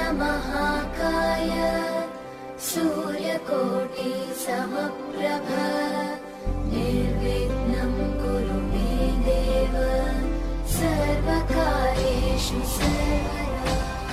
वक्रतुण्डमहाकाय सूर्यकोटि समप्रभ निर्विघ्नं कुरु मे देव सर्वकार्येषु सर्वदा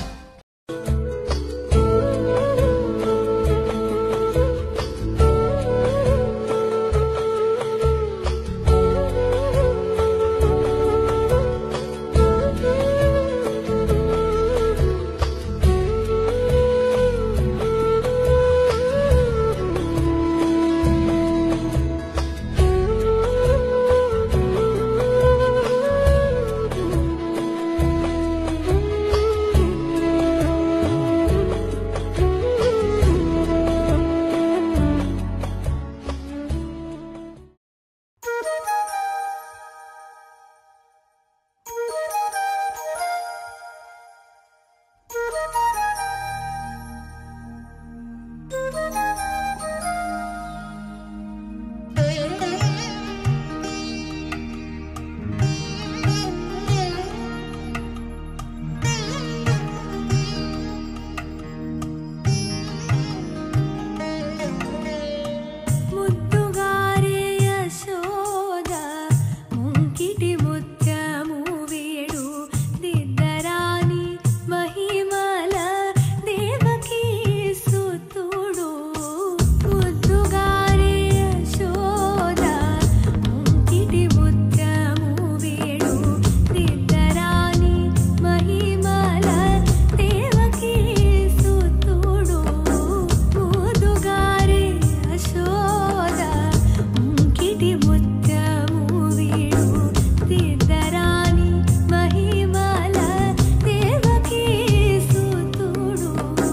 ముద్దుగారే యశోద ముంకిటి ముత్యము వేడు దిద్దరాని మహిమల దేవకీ సుతుడు ముద్దుగారే యశోద ముంకిటి ముత్యము వేడు దిద్దరాని మహిమల దేవకీ సుతుడు ముదుగారే యశోద ముంకిటి ముత్యము వీడు దిద్దరాని మహిమల దేవకీ సుతుడు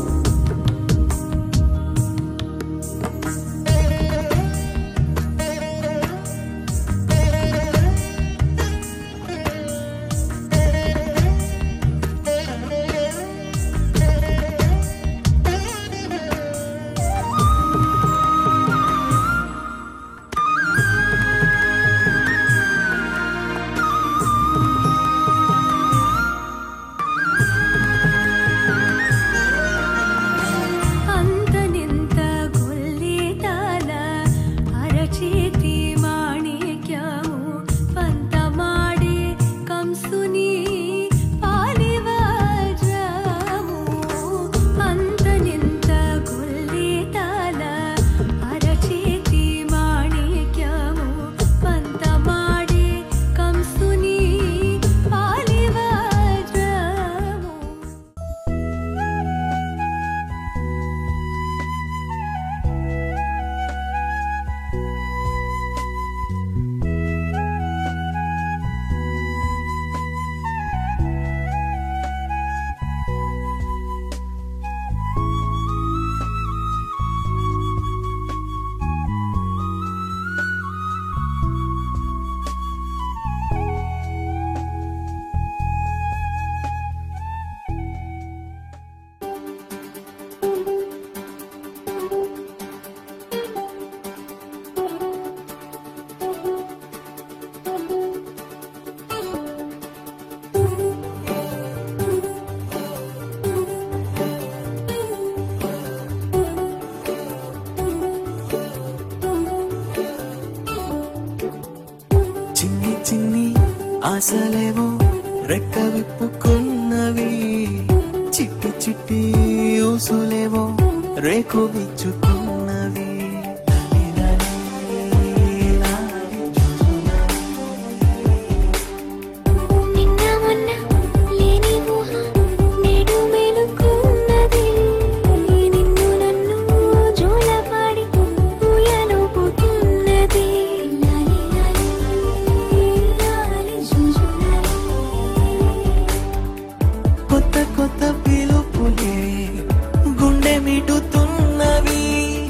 అంతనింత గొల్లితాల అరచేతి మాణిక్యము పంతమాడే కంసుని పాలివజ్రము అంతనింత గొల్లితాల అరచేతి మాణిక్యము పంతమాడే కంసుని పాలివజ్రము చిన్ని చిన్ని ఆశలేవో రెక్క విప్పుకున్నవి చిట్టి చిట్టి ఊసులేవో రేకు విచ్చుకున్నవి నిన్న మొన్న లేని ఊహ నేడు మేలుకున్నది నిన్ను నన్ను జోలపాడి ఊయలుపుతున్నది లాలి లాలి లాలి జుజులాలి కొత్త కొత్త పిలుపులే గుండె మిటుతున్నవి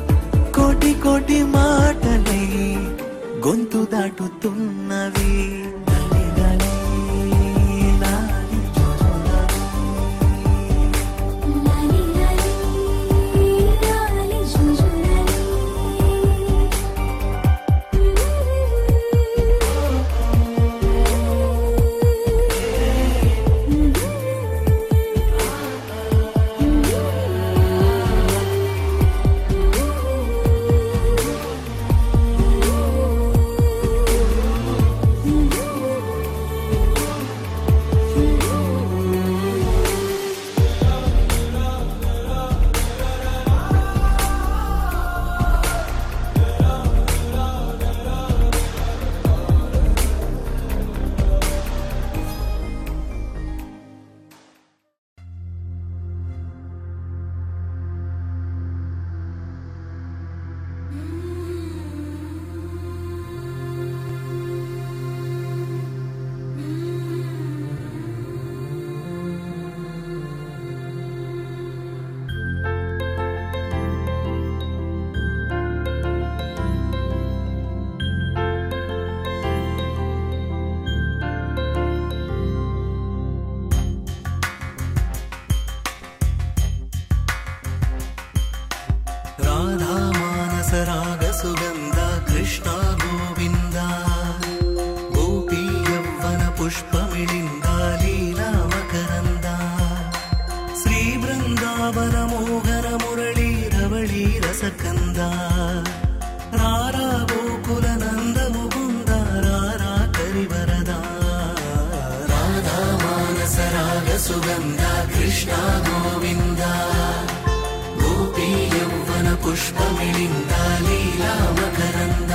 సుగంధ కృష్ణ గోవింద గోపీ యౌవన పుష్పమిళింద లీలా మకరంద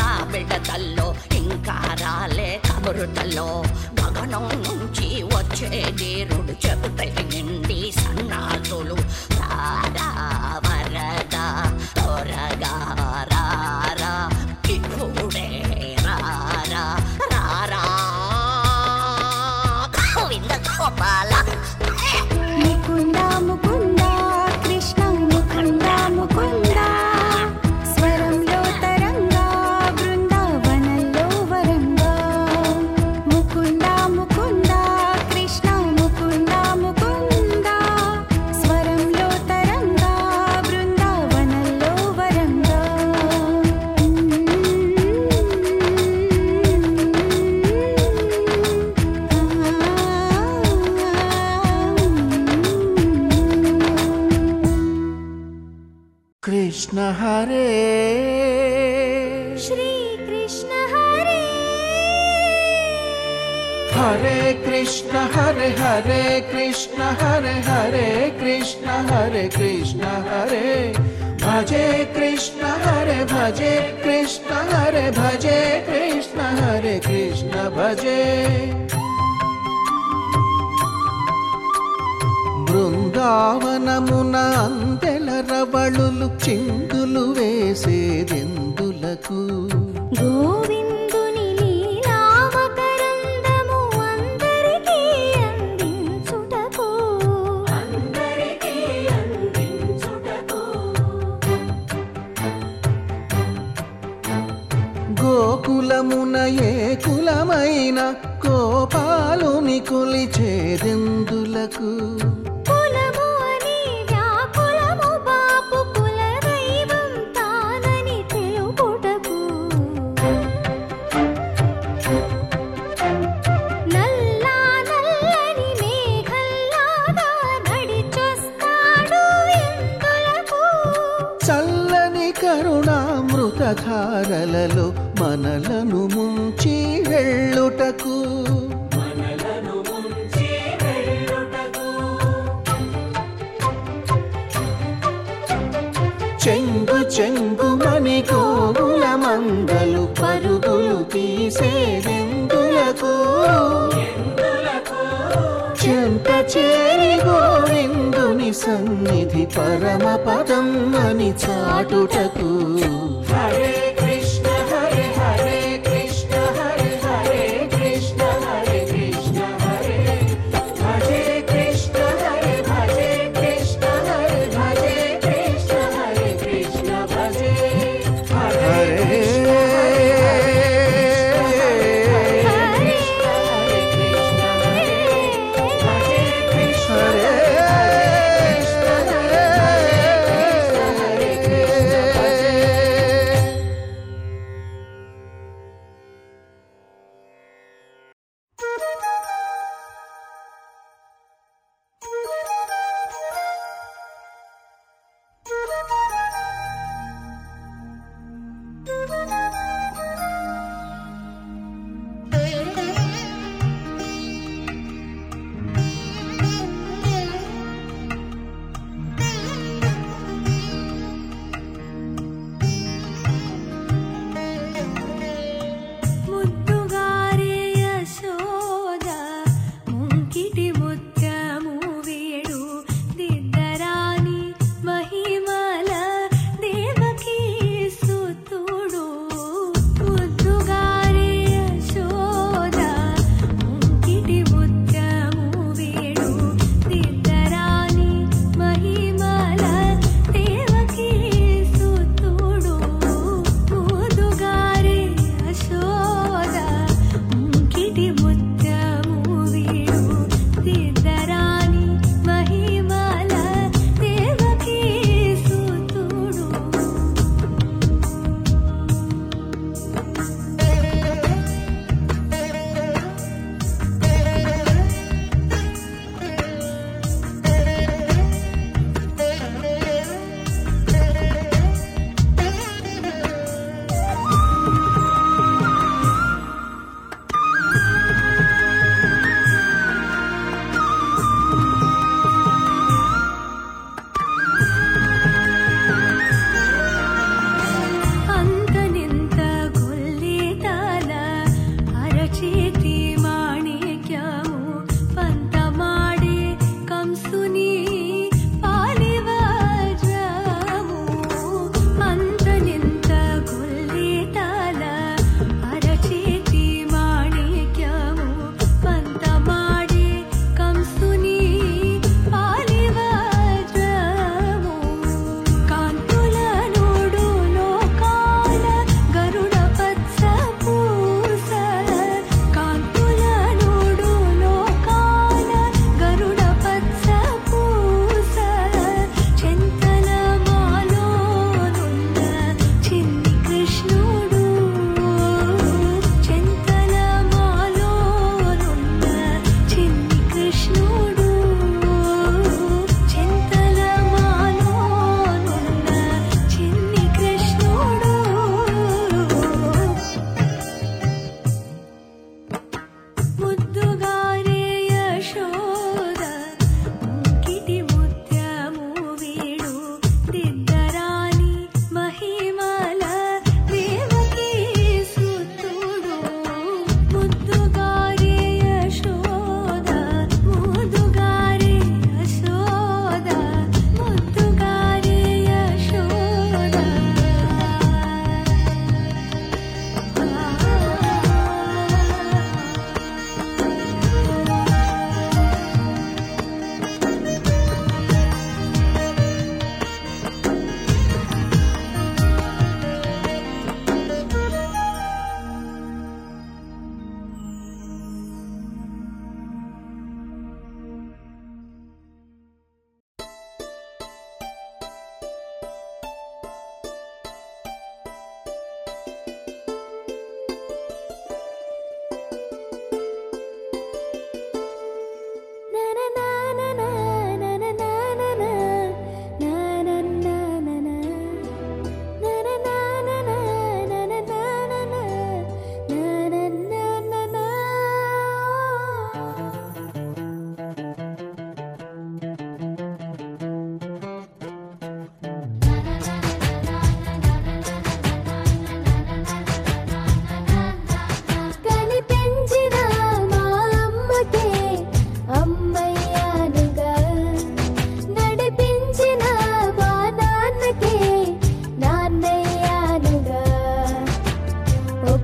నా బిడ్డతల్లో ఇంకా రాలే కబురుతల్లో గగనం నుంచి వచ్చే నీరుడు చెబుతే నిండి సన్నాసులు రారా వరద త్వరగా రారా ఇప్పుడే రారా రారా గోవింద గోపాల ముకుంద ముకుంద కృష్ణ ముకుంద ముకుంద స్వరంలో తరంగా బృందావనంలో వరంగా ముకుంద ముకుంద కృష్ణ ముకుంద ముకుంద స్వరంలో తరంగా బృందావనంలో వరంగా కృష్ణ హరే శ్రీకృష్ణ హరే హరే కృష్ణ హరే హరే కృష్ణ హరే హరే కృష్ణ హరే కృష్ణ హరే భజే కృష్ణ హరే భజే కృష్ణ హరే భజే కృష్ణ హరే కృష్ణ భజే బృందావనమున అందెల రవళులు చిందులు వేసేదెందులకు గోవిందుని లీలావతరందము అందరికీ అందించుటకు గోకులమున ఏ కులమైన గోపాలుని కొలిచేదెందులకు కులము అని వ్యాకులము బాపు కుల దైవం తానని తెలుపుటకు నల్లా నల్లని మేఘల్లాగా నడిచొస్తాడు ఎందులకు చల్లని కరుణామృతధారలలో మనలను ముంచి వెళ్ళుటకు చెంగు చెంగు మని కోగుల మంగలు పరుగులు తీసేదెందులకు చెంత చేరి గోవిందుని సన్నిధి పరమ పదం అని చాటుటకు హరే కృష్ణ హరే హరే కృష్ణ హరే హరే కృష్ణ హరే కృష్ణ హరే భజే కృష్ణ హరే భజే కృష్ణ హరే భజే కృష్ణ హరే కృష్ణ భజే హరే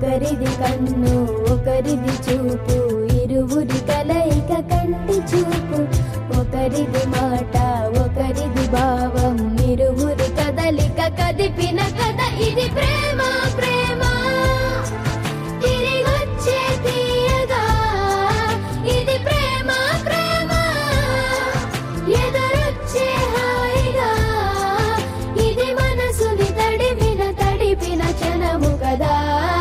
ఒకరిది కన్ను ఒకరిది చూపు ఇరువురి కలయిక కంటి చూపు ఒకరిది మాట ఒకరిది భావం ఇరువురి కదలిక కదిపిన కథ ఇది ప్రేమ ప్రేమ తిరిగొచ్చే తీయగా ఇది ప్రేమ ప్రేమ ఎదురొచ్చే హాయిగా ఇది మనసుని తడిపిన తడిపిన క్షణము కదా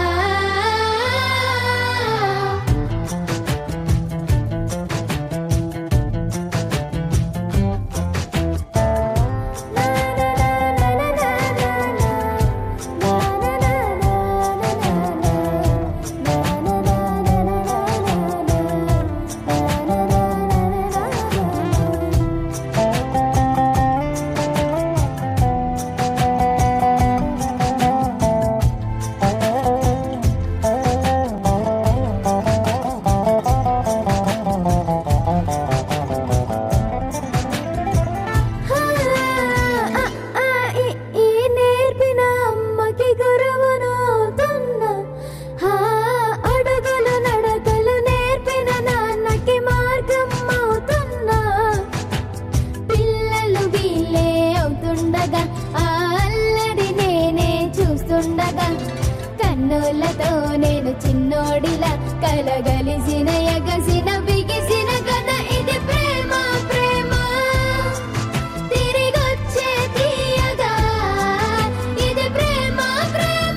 ఈ నేర్పిన అమ్మకి గురువును అవుతున్నా హా, అడుగులు నడకలు నేర్పిన నాన్నకి మార్గం అవుతున్నా పిల్లలు వీళ్ళే అవుతుండగా ఆ అల్లరి నేనే చూస్తుండగా కన్నులతో నేను చిన్నోడిలా కలగలిసిన ఎగసిన బిగిసిన కథ ఇది ప్రేమ ప్రేమ తిరిగొచ్చే తీయగా ఇది ప్రేమ ప్రేమ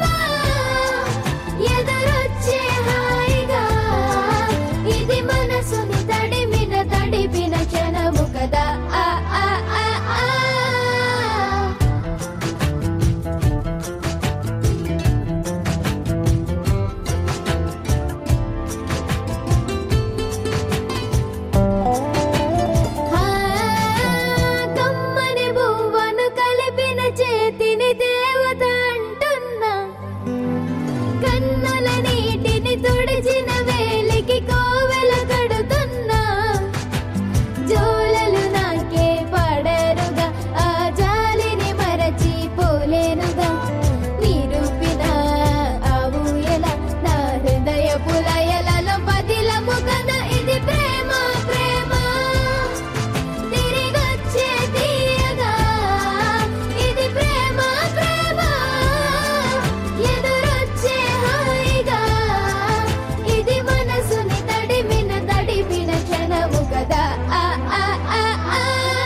ఎదురొచ్చే హాయిగా ఇది మనసుని తడిమిన తడిపిన క్షణము కదా ఆ ఆ ఆ ఆ ఆ కమ్మని బువ్వను కలిపిన చేతిని దేవత అంటున్నా కన్నుల నీటిని తుడిచిన వేలికి కోవెల కడుతున్నా జోలలు నాకే పడరుగా ఆ జాలిని మరచి పోలేనుగా నిరూపిన ఆ ఊయల నా హృదయ పులయలలో పదిలము కదా ఇది ప్రేమ ప్రేమ తిరిగొచ్చే తీయగా ఇది ప్రేమ ప్రేమ ఎదురొచ్చే హాయిగా ఇది మనసుని తడిమిన తడిపిన క్షణము కదా ఆ ఆ ఆ ఆ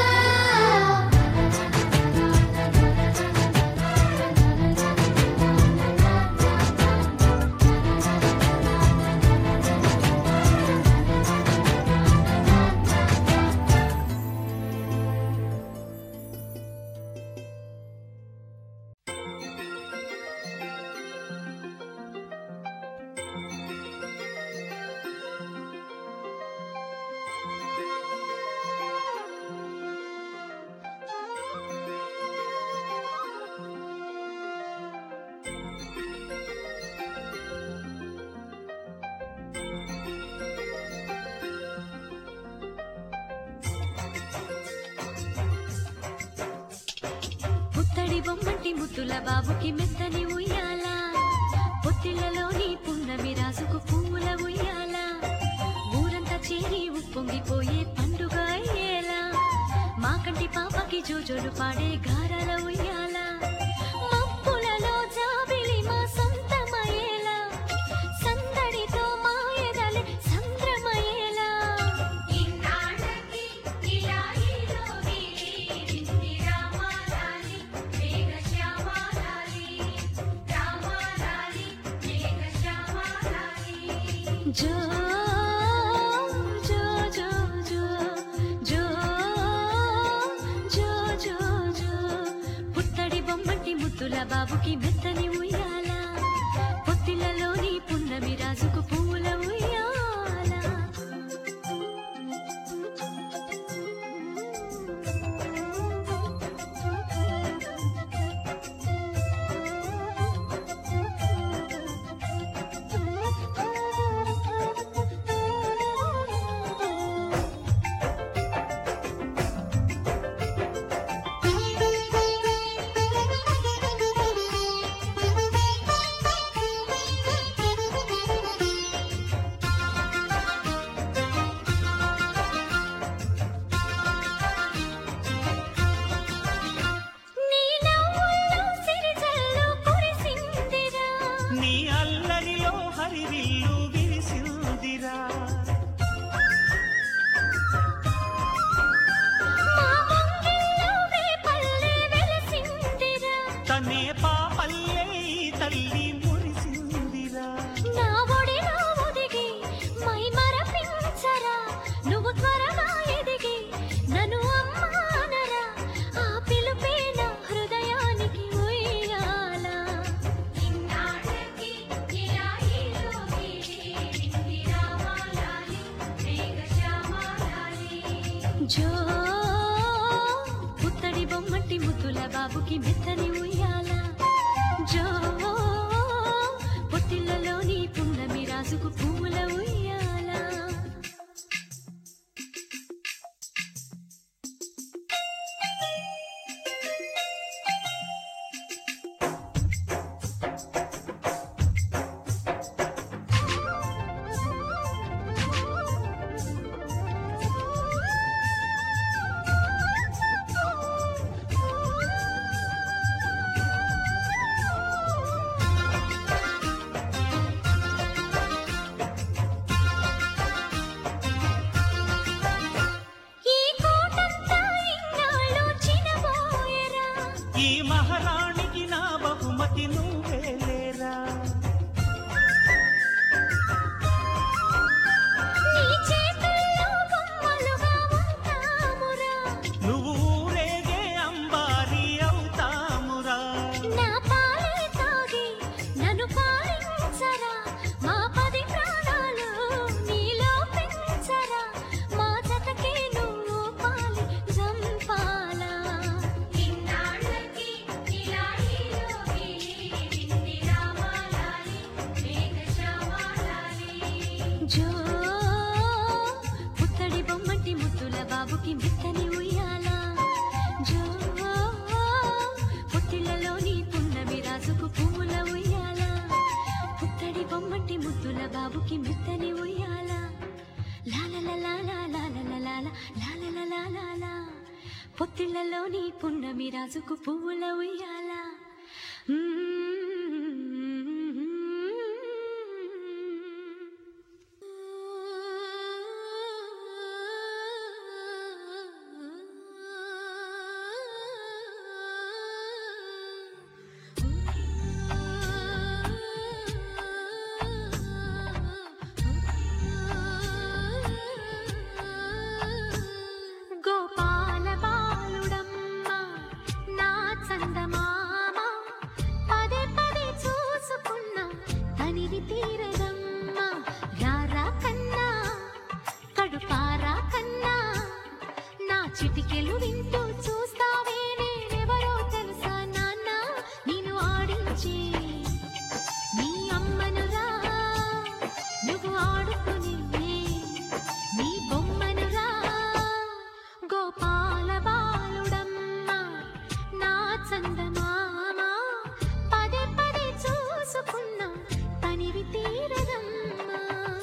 పుత్తడి బొమ్మంటి ముద్దుల బాబుకి మెత్తని ఉయ్యాల పొత్తిళ్లలోని పున్నమి రాసుకు పువ్వుల ఉయ్యాల ఊరంతా చేరి ఉప్పొంగిపోయే పండుగ అయ్యేలా మా కంటి పాపకి జోజోలు పాడే గారాల ఉయ్యాల మబ్బులలో జాబిలి మా సొంతమయ్యేలా సందడితో మా ఎదలే సంద్రమయ్యేలా ఇన్నాళ్ళకి ఇలా ఈలోని నింది రామాలాలి మేఘ శ్యామాలాలి రామాలాలి మేఘ శ్యామాలాలి జో జో జో జో జో జో జో జో పుత్తడి బొమ్మటి ముద్దుల బాబుకి మెత్తని ఉయ్యాల పొత్తిళ్లలోని పున్నమి రాజుకు పూల ఉయ్యాల జో పుత్తడి బొమ్మటి ముద్దుల బాబుకి మెత్తని ఉయ్యాల జో పొత్తిళ్ళలోని పున్నమి రాజుకు పువ్వుల ఉయ్యాల ఈ కోటంతా ఇన్నాళ్ళు చినబోయరా ఈ మహారాణికి నా బహుమతి నువ్వేలేరా నీ చేతుల్లో బొమ్మలుగా ఉంటామురా నువ్వు ఊరేగే అంబారి అవుతామురా నా పాలే తాగి నన్ను పాలించరా మా పది ప్రాణాలు నీలో పెంచరా మా జతకే నువ్వు పాలి జంపాలా ఇన్నాళ్ళకి ఇలా హీరోకి వింది రామాలాలి మేఘశ్యామాలాలి జో పుత్తడి బొమ్మటి ముద్దుల బాబుకి మెత్తని ఉయ్యాల జో పుట్టిళ్ళలోని పున్నమి రాజుకు పువ్వుల ఉయ్యాల పుత్తడి బొమ్మటి ముద్దుల బాబుకి మెత్తని ఉయ్యాల లాలలలాలాలాలలలాలా పొత్తిళ్ళలోని పున్నమి రాజుకు పువ్వుల ఉయ్యాల గోపాల బాలుడమ్మ నా చందమామ పదే పదే చూసుకున్న తనివి తీరదమ్మ రారా కన్నా కడుపారా కన్నా నా చిటికెలు వింటూ చూస్తావే నేనెవరో తెలుసా నాన్న నేను ఆడించే నీ అమ్మనురా నువ్వు ఆడుకుని నీ బొమ్మనురా గోపాల బాలుడమ్మ నా చందమామ పదే పదే చూసుకున్న తనివి తీరదమ్మా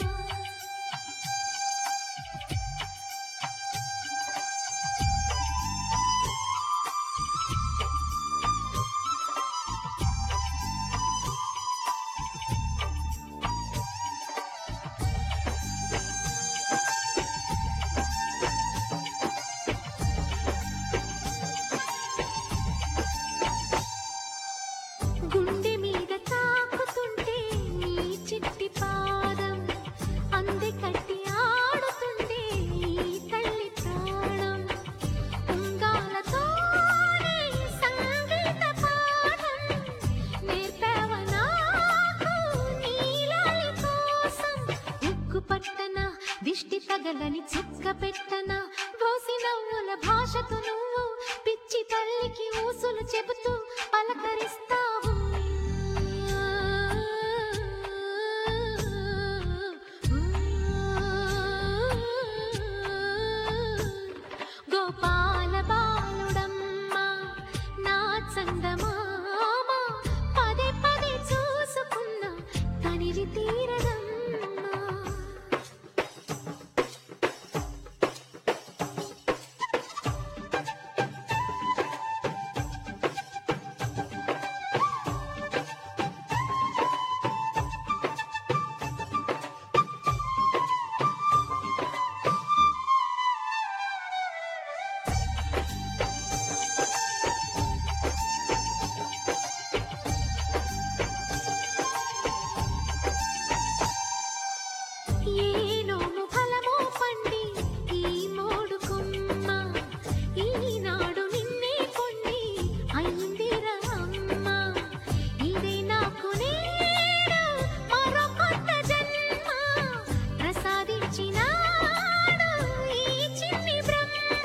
గుండె మీద తాకుతుంటే నీ చిట్టి పాదం అంది కట్టి ఆడుతుంటే ఈ తల్లి ప్రాణం ఉంగాలతో సంగీత పాఠం నేర్పావ నాకు నీలాలి కోసం ఉక్కు పట్టన దిష్టి తగలని చుక్క పెట్టన బోసి నవ్వుల భాషతో నువ్వు పిచ్చి తల్లికి ఊసులు చెబుతూ పలకరిస్తావు గోపాల బాలుడమ్మ నా చందమామ పదే పదే చూసుకున్న తనివి తీరదమ్మా ఏ నోము ఫలమో పండి ఈ మోడు కొమ్మ ఈనాడు నిన్నే కొన్ని అయిందిరా అమ్మ ఇదే నాకు నేడు మరో కొత్త జన్మ ప్రసాదించినాడు ఈ చిన్ని బ్రహ్మ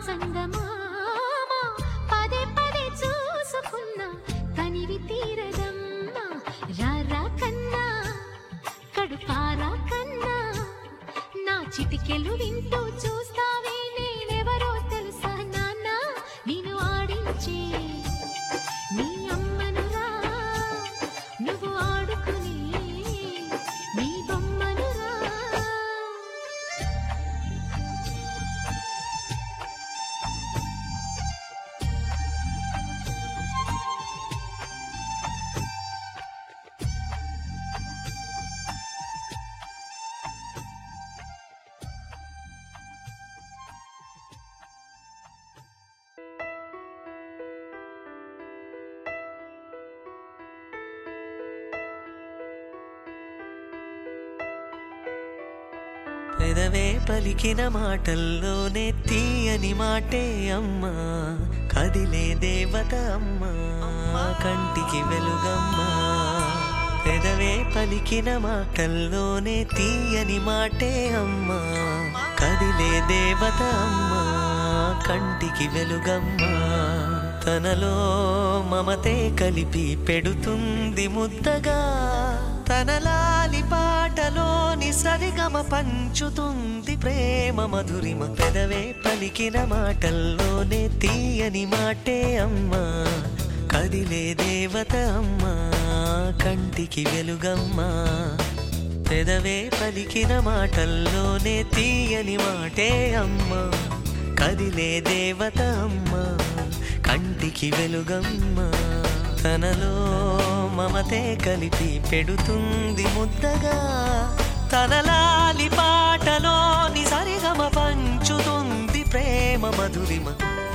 చందమామ పదే పదే చూసుకున్నా కనివి తీరదమ్మా రారా కన్నా కడుపారా కన్నా నా చిటికెలు వింటూ చూస్తావే నేనెవరో తెలుసా నాన్న నేను ఆడించే నీ అమ్మనురా నువ్వు ఆడుకునే నీ బొమ్మనురా పెదవే పలికిన మాటల్లోనే తీయని మాటే అమ్మా కదిలే దేవత అమ్మా కంటికి వెలుగమ్మా పెదవే పలికిన మాటల్లోనే తీయని మాటే అమ్మా కదిలే దేవత అమ్మా కంటికి వెలుగమ్మా తనలో మమతే కలిపి పెడుతుంది ముద్దగా తన లాలి పాటలోని సరిగమ పంచుతుంది ప్రేమ మధురిమ పెదవే పలికిన మాటల్లోనే తీయని మాటే అమ్మా కదిలే దేవత అమ్మా కంటికి వెలుగమ్మా పెదవే పలికిన మాటల్లోనే తీయని మాటే అమ్మా కదిలే దేవత అమ్మా కంటికి వెలుగమ్మా తనలో మమతే కలిపి పెడుతుంది ముద్దగా తన లాలి పాటలోని సరిగమ పంచుతుంది ప్రేమ మధురిమ